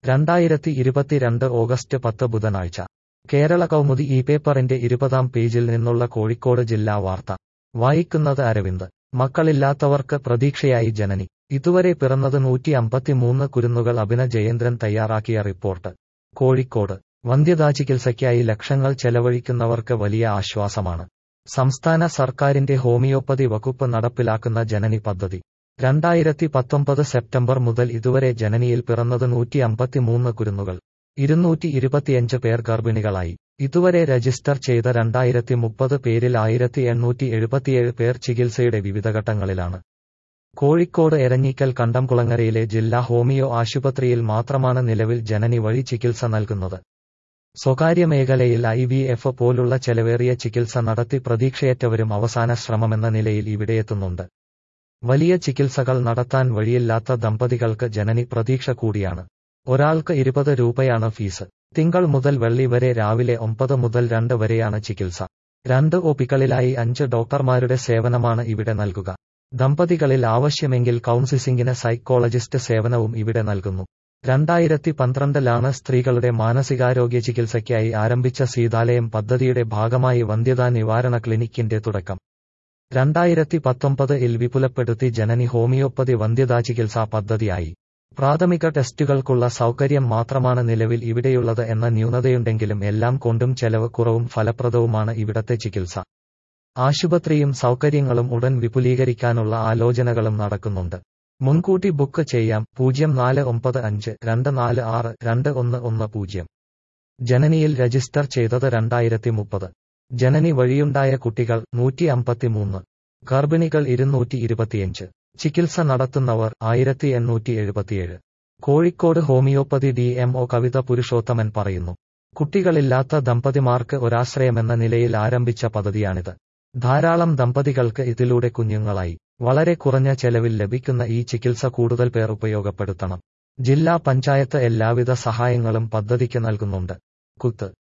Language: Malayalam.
രണ്ടായിരത്തി ഇരുപത്തിരണ്ട് ഓഗസ്റ്റ് പത്ത് ബുധനാഴ്ച കേരള കൗമുദി ഈ പേപ്പറിന്റെ ഇരുപതാം പേജിൽ നിന്നുള്ള കോഴിക്കോട് ജില്ലാ വാർത്ത വായിക്കുന്നത് അരവിന്ദ് മക്കളില്ലാത്തവർക്ക് പ്രതീക്ഷയായി ജനനി ഇതുവരെ പിറന്നത് നൂറ്റി അമ്പത്തിമൂന്ന് കുരുന്നുകൾ അഭിന ജയേന്ദ്രൻ തയ്യാറാക്കിയ റിപ്പോർട്ട് കോഴിക്കോട് വന്ധ്യതാ ചികിത്സയ്ക്കായി ലക്ഷങ്ങൾ ചെലവഴിക്കുന്നവർക്ക് വലിയ ആശ്വാസമാണ് സംസ്ഥാന സർക്കാരിന്റെ ഹോമിയോപ്പതി വകുപ്പ് നടപ്പിലാക്കുന്ന ജനനി പദ്ധതി രണ്ടായിരത്തി പത്തൊമ്പത് സെപ്റ്റംബർ മുതൽ ഇതുവരെ ജനനിയിൽ പിറന്നത് നൂറ്റി അമ്പത്തിമൂന്ന് കുരുന്നുകൾ ഇരുന്നൂറ്റി ഇരുപത്തിയഞ്ച് പേർ ഗർഭിണികളായി ഇതുവരെ രജിസ്റ്റർ ചെയ്ത രണ്ടായിരത്തി മുപ്പത് പേരിൽ ആയിരത്തി എണ്ണൂറ്റി എഴുപത്തിയേഴ് പേർ ചികിത്സയുടെ വിവിധ ഘട്ടങ്ങളിലാണ് കോഴിക്കോട് എരഞ്ഞിക്കൽ കണ്ടംകുളങ്ങരയിലെ ജില്ലാ ഹോമിയോ ആശുപത്രിയിൽ മാത്രമാണ് നിലവിൽ ജനനി വഴി ചികിത്സ നൽകുന്നത് സ്വകാര്യ മേഖലയിൽ ഐ വി എഫ് പോലുള്ള ചെലവേറിയ ചികിത്സ നടത്തി പ്രതീക്ഷയറ്റവരും അവസാന ശ്രമമെന്ന നിലയിൽ ഇവിടെയെത്തുന്നുണ്ട് വലിയ ചികിത്സകൾ നടത്താൻ വഴിയില്ലാത്ത ദമ്പതികൾക്ക് ജനനി പ്രതീക്ഷ കൂടിയാണ് ഒരാൾക്ക് ഇരുപത് രൂപയാണ് ഫീസ് തിങ്കൾ മുതൽ വെള്ളി വരെ രാവിലെ ഒമ്പത് മുതൽ രണ്ട് വരെയാണ് ചികിത്സ രണ്ട് ഒപികളിലായി അഞ്ച് ഡോക്ടർമാരുടെ സേവനമാണ് ഇവിടെ നൽകുക ദമ്പതികളിൽ ആവശ്യമെങ്കിൽ കൗൺസിലിംഗിന് സൈക്കോളജിസ്റ്റ് സേവനവും ഇവിടെ നൽകുന്നു രണ്ടായിരത്തി പന്ത്രണ്ടിലാണ് സ്ത്രീകളുടെ മാനസികാരോഗ്യ ചികിത്സയ്ക്കായി ആരംഭിച്ച സീതാലയം പദ്ധതിയുടെ ഭാഗമായി വന്ധ്യതാ നിവാരണ ക്ലിനിക്കിന്റെ തുടക്കം രണ്ടായിരത്തി പത്തൊമ്പത് ഇൽ വിപുലപ്പെടുത്തി ജനനി ഹോമിയോപ്പതി വന്ധ്യതാ ചികിത്സാ പദ്ധതിയായി പ്രാഥമിക ടെസ്റ്റുകൾക്കുള്ള സൗകര്യം മാത്രമാണ് നിലവിൽ ഇവിടെയുള്ളത് എന്ന ന്യൂനതയുണ്ടെങ്കിലും എല്ലാം കൊണ്ടും ചെലവ് കുറവും ഫലപ്രദവുമാണ് ഇവിടത്തെ ചികിത്സ ആശുപത്രിയും സൗകര്യങ്ങളും ഉടൻ വിപുലീകരിക്കാനുള്ള ആലോചനകളും നടക്കുന്നുണ്ട് മുൻകൂട്ടി ബുക്ക് ചെയ്യാം പൂജ്യം നാല് ഒമ്പത് അഞ്ച് രണ്ട് നാല് ആറ് രണ്ട് ഒന്ന് ഒന്ന് പൂജ്യം ജനനിയിൽ രജിസ്റ്റർ ചെയ്തത് രണ്ടായിരത്തി മുപ്പത് ജനനി വഴിയുണ്ടായ കുട്ടികൾ നൂറ്റി അമ്പത്തിമൂന്ന് ഗർഭിണികൾ ഇരുന്നൂറ്റി ഇരുപത്തിയഞ്ച് ചികിത്സ നടത്തുന്നവർ ആയിരത്തി എണ്ണൂറ്റി എഴുപത്തിയേഴ് Kozhikode homoeopathy D M O Kavitha Purushothaman പറയുന്നു കുട്ടികളില്ലാത്ത ദമ്പതിമാർക്ക് ഒരാശ്രയമെന്ന നിലയിൽ ആരംഭിച്ച പദ്ധതിയാണിത് ധാരാളം ദമ്പതികൾക്ക് ഇതിലൂടെ കുഞ്ഞുങ്ങളായി വളരെ കുറഞ്ഞ ചെലവിൽ ലഭിക്കുന്ന ഈ ചികിത്സ കൂടുതൽ പേർ ഉപയോഗപ്പെടുത്തണം ജില്ലാ പഞ്ചായത്ത് എല്ലാവിധ സഹായങ്ങളും പദ്ധതിക്ക് നൽകുന്നുണ്ട് കുത്ത്